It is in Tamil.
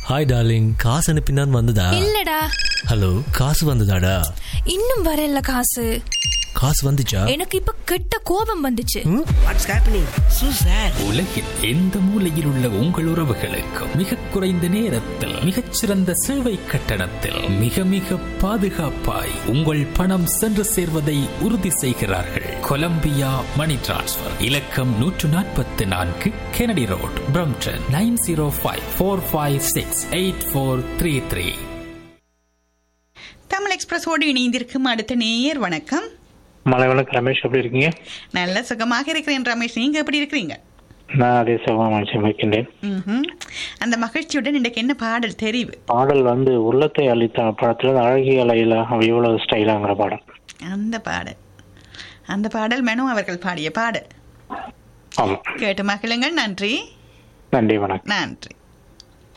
ஹாய் டார்லிங் காசு அனுப்பினான் வந்ததா இல்லடா ஹலோ காசு வந்ததாடா இன்னும் வரல காசு காசு வந்துச்சா எனக்கு இப்ப கெட்ட கோபம் வந்துச்சு வாட்ஸ் ஹேப்பனிங் சூ சார் உலகில் எந்த மூலையில் உள்ள உங்கள் உறவுகளுக்கும் மிக குறைந்த நேரத்தில் மிகச்சிறந்த சேவை கட்டணத்தில் மிக மிக பாதுகாப்பாய் உங்கள் பணம் சென்று சேர்வதை உறுதி செய்கிறார்கள் கொலம்பியா மணி டிரான்ஸ்ஃபர் இலக்கம் நூற்று நாற்பத்தி நான்கு Kennedy Road Brampton nine zero five four five six eight four three three Tamil எக்ஸ்பிரஸோடு இணைந்திருக்கும் அடுத்த நேயர் வணக்கம் மலை வணக்கம் ரமேஷ் எப்படி இருக்கீங்க நல்ல சுகமாக இருக்கிறேன் ரமேஷ் நீங்க எப்படி இருக்கிறீங்க நான் அதே சுகமா மனுஷன் வைக்கின்றேன் ம்ஹும். அந்த மகிழ்ச்சியுடன் இன்றைக்கு என்ன பாடல் தெரிவு பாடல் வந்து உள்ளத்தை அளித்த படத்துல இருந்து அழகிய லைலா அவ இவ்வளவு ஸ்டைலாங்கிற பாடல் அந்த பாடல் அந்த பாடல் மெனு அவர்கள் பாடிய பாடல் ஆமா கேட்டு மகிழுங்கள் நன்றி நன்றி வணக்கம் நன்றி